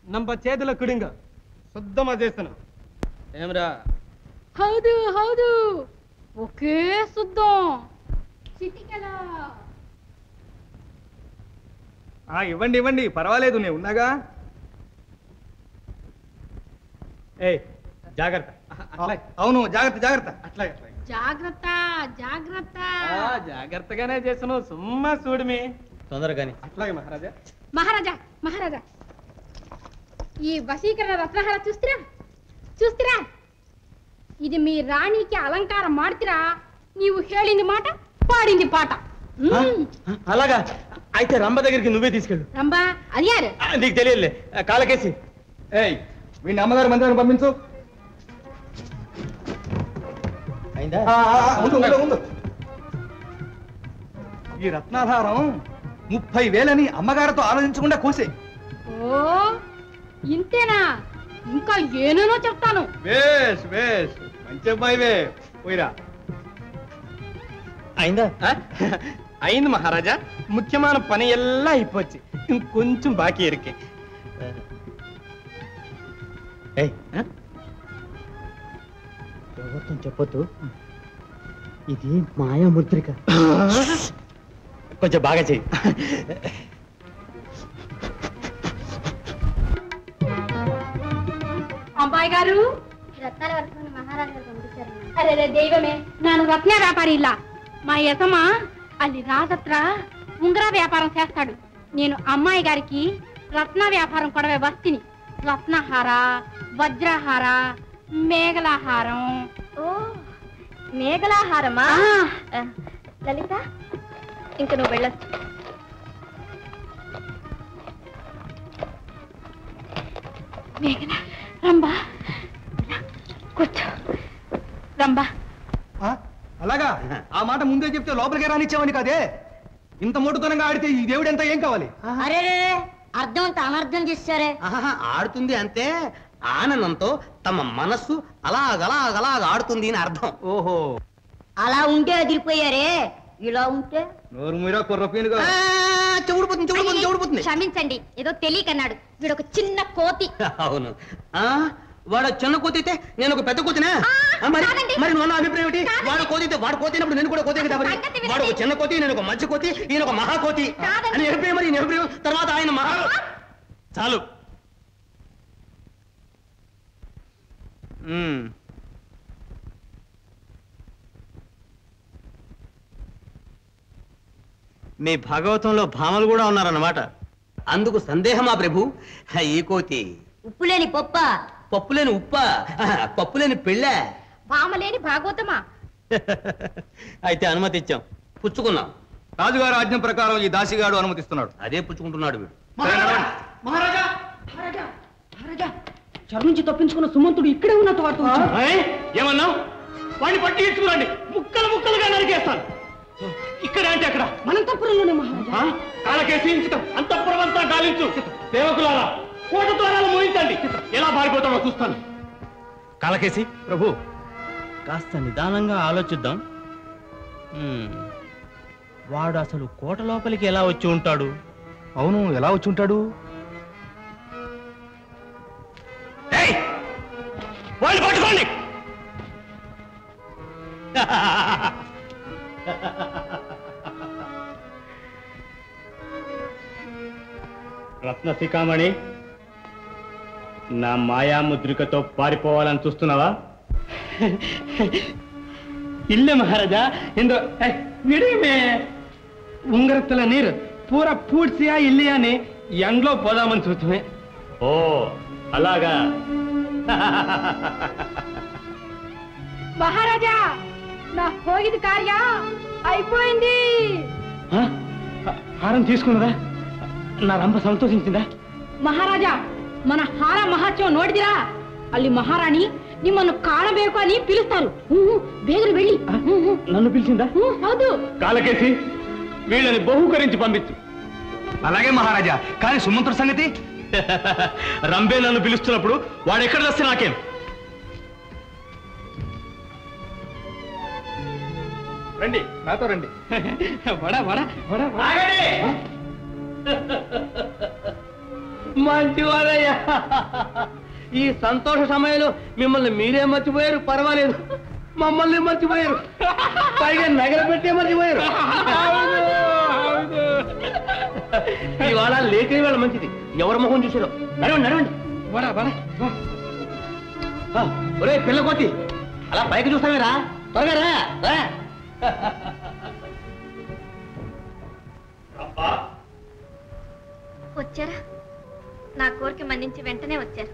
ನಮ್ಮ చేతుల కుడింగ శుద్ధమా చేస్తున్నా ఏమ్రా ಹೌದು ಹೌದು ఒకే శుద్ధం చిటికెలా ఆ, ఇవ్వండి ఇవ్వండి పర్వాలేదు నేను ఉన్నాగా ఏయ్ జాగ్రత్త అవును జాగ్రత్త జాగ్రత్త అట్లా అట్లా జాగ్రత్త జాగ్రత్త ఆ, జాగ్రత్తగానే చేస్తున్నావు సుమ్మా చూడమి తొందరగాని అట్లాగే మహారాజా మహారాజా మహారాజా ఈ వశీకరణ రత్నహార చూస్తురా చూస్తురా ఇది మీ రాణికి అలంకారం ಮಾಡ್ತೀರಾ ನೀವು ಹೇಳಿದ మాట పాడింది పాట మ్మ్. అలాగా అయితే రంభ దగ్గరికి నువ్వే తీసుకెళ్ళు రంబా అది యారు ఆ, నీకు తెలియదులే ఆ, కాలకేసి ఏయ్ వీడిని అమ్మగారి మందిరానికి పంపించు అయిందా ఆ, ఆ, ఆ, ఉండు, ఉండు, ఉండు. ఈ రత్నాధారం ముప్పై వేలని అమ్మగారితో ఆలోచించకుండా కోసే ఓ ఇంతేనా ఇంకా ఏనేనో చెప్తాను వేష్ వేష్ మంచి అబ్బాయివే పోయిరా అయిందా ఆ? అయింది మహారాజా ముఖ్యమైన పని ఎల్లా అయిపోச்சு ఇంకొంచెం బాకీ ఇరికే ఏయ్ ఎవరితో చెప్పొద్దు ఇది మాయా ముద్రిక కొంచెం బాగా చెయ్యి అమ్మాయి గారు రత్నాల వరకు మహారాజు గారు పంపించారు ಅರೆ ಅರೆ ದೈವಮೇ ನಾನು రత్న వ్యాపారి ಇಲ್ಲ మా యజమ ಅಲ್ಲಿ రాజత్ర ఉంగర వ్యాపారం చేస్తాడు నేను అమ్మాయి గారికి రత్న వ్యాపారం కూడా వస్తిని రత్నహార వజ్రహార మేఘలహారం ఓ మేఘలాహారమా ఆ. ఆ, లలిత ఇంక నువ్వు వెళ్ళొచ్చు మేఘల రంబా కూర్చో రంబా ఆ? అలాగా ఆ మాట ముందే చెప్తే లోపలికి రానిచ్చావని కాదే ఇంత మోటుతనంగా ఆడితే ఈ దేవుడు ఎంత ఏం కావాలి అరే అర్థం అంత అనర్థం చేశారే ఆహాహా, ఆడుతుంది అంటే ఆనందంతో తమ మనస్సు అలాగలాగలాగ ఆడుతుంది అని అర్థం ఓహో అలా ఉంటే అదిరిపోయారే ఇలా ఉంటే నోరు మీరా కుర్రపీనుగా ఆ, చెవుడిపోతుంది చెవుడిపోతుంది చెవుడిపోతుంది క్షమించండి ఏదో తెలియకన్నాడు వీడు ఒక చిన్న కోతి అవును ఆ వాడు చిన్న కోతితే నేను ఒక పెద్ద కోతినా ఆ, మరి కాదండి. మరి నువ్వు అన్న అభిప్రాయం ఏంటి కాదండి. వాడు కోతితే వాడు కోతినప్పుడు నేను కూడా కోతే కదా మరి సంగతి వినండి. వాడు ఒక చిన్న కోతి నేను ఒక మధ్య కోతి ఈయన ఒక మహా కోతి కాదండి. అని అభిప్రాయం మరి ఈయన అభిప్రాయం తర్వాత ఆయన మహా చాలు మ్మ్. మీ భాగవతంలో భామలు కూడా ఉన్నారన్నమాట అందుకు సందేహమా ప్రభు ఈ కోతి ఉప్పులేని పప్ప పప్పులేని ఉప్ప పప్పులేని పెళ్ళ భామలేని భాగవతమా అయితే అనుమతి ఇచ్చాం పుచ్చుకున్నాం రాజుగారి ఆజ్ఞ ప్రకారం ఈ దాసిగాడు అనుమతిస్తున్నాడు అదే పుచ్చుకుంటున్నాడు వీడు మహారాజా చెర నుంచి తప్పించుకున్న సుమంతుడు ఇక్కడే ఉన్నట్టు వాడుతూ ఏమన్నావు వాడిని పట్టి ఇచ్చుకురండి ముక్కలు ముక్కలుగా నరికేస్తాను ఇక్కడ అంటే అక్కడ అనంతపురంలోనే మహారాజా ఆ? కాలకేసి అంతఃపురం అంతా గాలించు సేవకులారా కోట ద్వారాలు మోయించండి ఎలా పారిపోతాడో చూస్తాను కాలకేసి ప్రభు కాస్త నిదానంగా ఆలోచిద్దాం హ్మ్. వాడు అసలు కోట లోపలికి ఎలా వచ్చి ఉంటాడు అవును ఎలా వచ్చి ఉంటాడు వాళ్ళు పట్టుకోండి రత్న శిఖామణి నా మాయా ముద్రికతో పారిపోవాలని చూస్తున్నావా ಇಲ್ಲ ಮಹಾರಾಜ ಎಂದು విడిమే ఉంగరత్తుల నీరు పూర పూడ్చియా ఇల్లి అని ఎండ్లో పోదామని చూస్తమే ఓ అలాగా మహారాజా నా పోగిది కార్య అయిపోయింది ఆ? హారం తీసుకున్నదా నా రంభ సంతోషించిందా ಮಹಾರಾಜ మన హార మహత్యం ನೋಡಿದಿರಾ ಅಲ್ಲಿ ಮಹಾರಾಣಿ ನಿಮ್ಮನ್ನು ಕಾಣಬೇಕು అని పిలుస్తారు ಹ್ಞೂ, ಹ್ಞೂ, ಬೇಗನೆ వెళ్ళి ಹ್ಞೂ, ಹ್ಞೂ. నన్ను పిలిచిందా ಹ್ಞೂ, ಹೌದು కాలకేసి వీళ్ళని బహుకరించి పంపించు అలాగే మహారాజా కానీ సుమంతుడి సంగతి రంబే నన్ను పిలుస్తున్నప్పుడు వాడు ఎక్కడ వస్తే నాకేం రండి నాతో రండి వడా వడా వడా ఆగండి! మంచివారయ్యా ఈ సంతోష సమయంలో మిమ్మల్ని మీరే మర్చిపోయారు పర్వాలేదు మమ్మల్ని మర్చిపోయారు పైగా నగర పెట్టే మర్చిపోయారు ఇవాళ లేఖని వేళ మంచిది ఎవరి మొహం చూసారో నడవండి నడవండి బడా బడా ఆ, ఒరే పిల్ల కొట్టి అలా పైకి చూస్తావేరా త్వరగా రా, రా వచ్చారా నా కోరిక మన్నించి వెంటనే వచ్చారు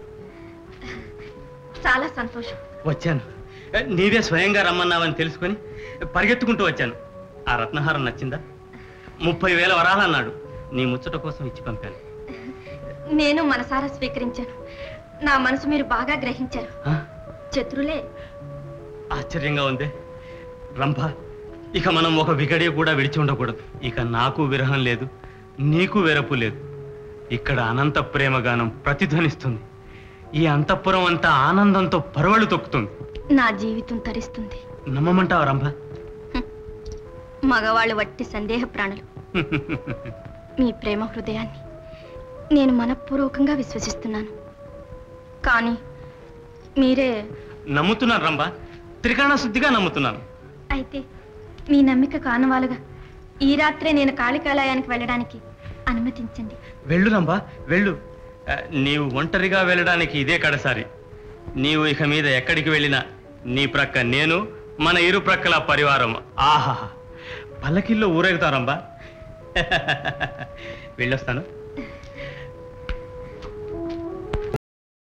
చాలా సంతోషం వచ్చాను నీవే స్వయంగా రమ్మన్నావని తెలుసుకొని పరిగెత్తుకుంటూ వచ్చాను ఆ రత్నహారం నచ్చిందా ముప్పై వేల వరాలన్నాడు నీ ముచ్చట కోసం ఇచ్చి పంపాను నేను మనసారా స్వీకరించాను నా మనసు మీరు బాగా గ్రహించారు ఆ, శత్రులే ఆశ్చర్యంగా ఉంది రంభ ఇక మనం ఒక విగడి కూడా విడిచి ఉండకూడదు ఇక నాకు విరహం లేదు నీకు వెరపు లేదు ఇక్కడ అనంత ప్రేమగానం ప్రతిధ్వనిస్తుంది ఈ అంతఃపురం అంతా ఆనందంతో పరవళ్ళు తొక్కుతుంది నా జీవితం తరిస్తుంది నమ్మమంటావా రంభ మగవాళ్ళు వట్టి సందేహ ప్రాణులు మీ ప్రేమ హృదయాన్ని నేను మనఃపూర్వకంగా విశ్వసిస్తున్నాను కానీ మీరే నమ్ముతున్నాను రంభ త్రికాణ శుద్ధిగా నమ్ముతున్నాను అయితే మీ నమ్మిక కానవాలుగా ఈ రాత్రే నేను కాళికాలయానికి వెళ్ళడానికి అనుమతించండి వెళ్ళు రంభ వెళ్ళు ఆ, నీవు ఒంటరిగా వెళ్ళడానికి ఇదే కడసారి నీవు ఇక మీద ఎక్కడికి వెళ్ళినా నీ ప్రక్క నేను మన ఇరు ప్రక్కల పరివారం ఆహా పల్లకిల్లో ఊరేగుతారంబా వెళ్ళొస్తాను